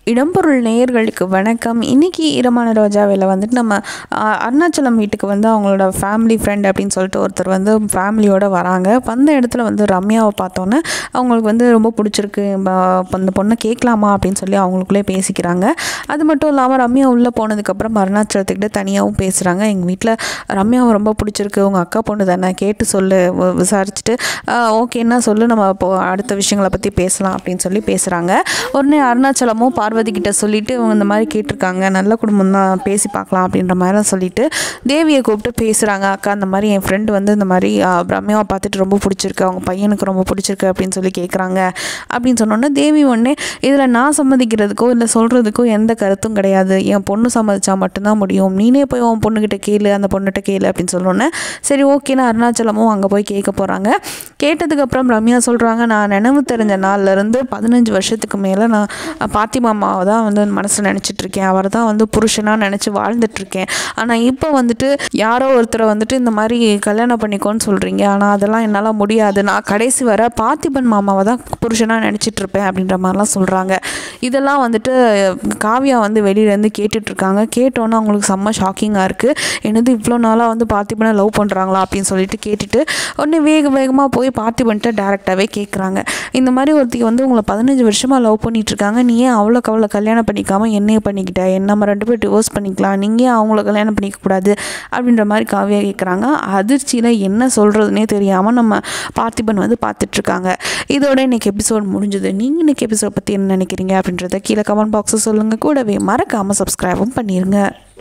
இடம்பொருள் நேயர்களுக்கு வணக்கம் இன்னைக்கு இரமான ரோஜாவில் வந்துட்டு நம்ம ஆ, அருணாச்சலம் வீட்டுக்கு வந்து அவங்களோட ஃபேமிலி ஃப்ரெண்ட் அப்படின்னு சொல்லிட்டு ஒருத்தர் வந்து ஃபேமிலியோட வராங்க வந்த இடத்துல வந்து ரம்யாவை பார்த்தோன்னே அவங்களுக்கு வந்து ரொம்ப பிடிச்சிருக்கு ப- அப்ப அந்த பொண்ணை கேட்கலாமா அப்படின்னு சொல்லி அவங்களுக்குள்ளே பேசிக்கிறாங்க அது மட்டும் இல்லாமல் ரம்யா உள்ளே போனதுக்கப்புறம் அருணாச்சலத்துக்கிட்ட தனியாகவும் பேசுகிறாங்க எங்கள் வீட்டில் ரம்யாவை ரொம்ப பிடிச்சிருக்கு உங்கள் அக்கா பொண்ணு தானே கேட்டு சொல்லு வ- விசாரிச்சுட்டு ஓகேன்னா சொல்லு நம்ம இப்போ அடுத்த விஷயங்களை பற்றி பேசலாம் அப்படின்னு சொல்லி பேசுகிறாங்க உடனே அருணாச்சலமும் பார்வதி கிட்ட சொல்லிட்டு இவங்க இந்த மாதிரி கேட்டிருக்காங்க நல்ல குடும்பம் தான் பேசி பார்க்கலாம் அப்படின்ற மாதிரிலாம் சொல்லிட்டு தேவியை கூப்பிட்டு பேசுகிறாங்க அக்கா இந்த மாதிரி என் ஃப்ரெண்டு வந்து இந்த மாதிரி ஆ, ரம்யாவை பார்த்துட்டு ரொம்ப பிடிச்சிருக்கு அவங்க பையனுக்கு ரொம்ப பிடிச்சிருக்கு அப்படின்னு சொல்லி கேட்குறாங்க அப்படின்னு சொன்னோன்னே தேவி உடனே இதில் நான் சம்மதிக்கிறதுக்கோ இல்லை சொல்கிறதுக்கோ எந்த கருத்தும் கிடையாது என் பொண்ணு சம்மதிச்சா மட்டும்தான் முடியும் நீனே போய் உன் பொண்ணுக்கிட்ட கேளு அந்த பொண்ணுகிட்ட கேளு அப்படின்னு சொன்னோன்னே சரி ஓகேன்னு அருணாச்சலமும் அங்கே போய் கேட்க போகிறாங்க கேட்டதுக்கப்புறம் ரம்யா சொல்கிறாங்க நான் நினைவு தெரிஞ்ச நாள்லேருந்து பதினஞ்சு வருஷத்துக்கு மேலே நான் பாத்திமா அம்மாவை தான் வந்து மனசில் நினச்சிட்டு இருக்கேன் அவர் தான் வந்து புருஷனாக நினச்சி வாழ்ந்துட்டுருக்கேன் ஆனால் இப்போ வந்துட்டு யாரோ ஒருத்தரை வந்துட்டு இந்த மாதிரி கல்யாணம் பண்ணிக்கோன்னு சொல்கிறீங்க ஆனால் அதெல்லாம் என்னால் முடியாது நான் கடைசி வர பார்த்திபன் மாமாவை தான் புருஷனாக நினச்சிட்டு இருப்பேன் அப்படின்ற மாதிரிலாம் சொல்கிறாங்க இதெல்லாம் வந்துட்டு காவியா வந்து வெளியிலேருந்து கேட்டுட்ருக்காங்க கேட்டோன்னே அவங்களுக்கு செம்ம ஷாக்கிங்காக இருக்குது என்னது இவ்வளோ நாளாக வந்து பார்த்திபனை லவ் பண்ணுறாங்களா அப்படின்னு சொல்லிட்டு கேட்டுட்டு உடனே வேக வேகமாக போய் பார்த்திபன்ட்ட டேரெக்டாகவே கேட்குறாங்க இந்த மாதிரி ஒருத்திக்கு வந்து உங்களை பதினஞ்சு வருஷமாக லவ் பண்ணிட்டு இருக்காங்க நீ ஏன் அவ்வளோக்கு அவ்வளோ கல்யாணம் பண்ணிக்காம என்னைய பண்ணிக்கிட்ட என்ன நம்ம ரெண்டு பேரும் டிவோர்ஸ் பண்ணிக்கலாம் நீங்கள் ஏன் அவங்கள கல்யாணம் பண்ணிக்க கூடாது அப்படின்ற மாதிரி காவியா கேட்குறாங்க அதிர்ச்சியில் என்ன சொல்கிறதுனே தெரியாமல் நம்ம பார்த்திபன் வந்து பார்த்துட்ருக்காங்க இதோட இன்னைக்கு எபிசோட் முடிஞ்சது நீங்கள் இன்னைக்கு எபிசோட் பற்றி என்ன நினைக்கிறீங்க அப்படின்றத கீழே கமெண்ட் பாக்ஸில் சொல்லுங்கள் கூடவே மறக்காமல் சப்ஸ்கிரைபும் பண்ணிடுங்க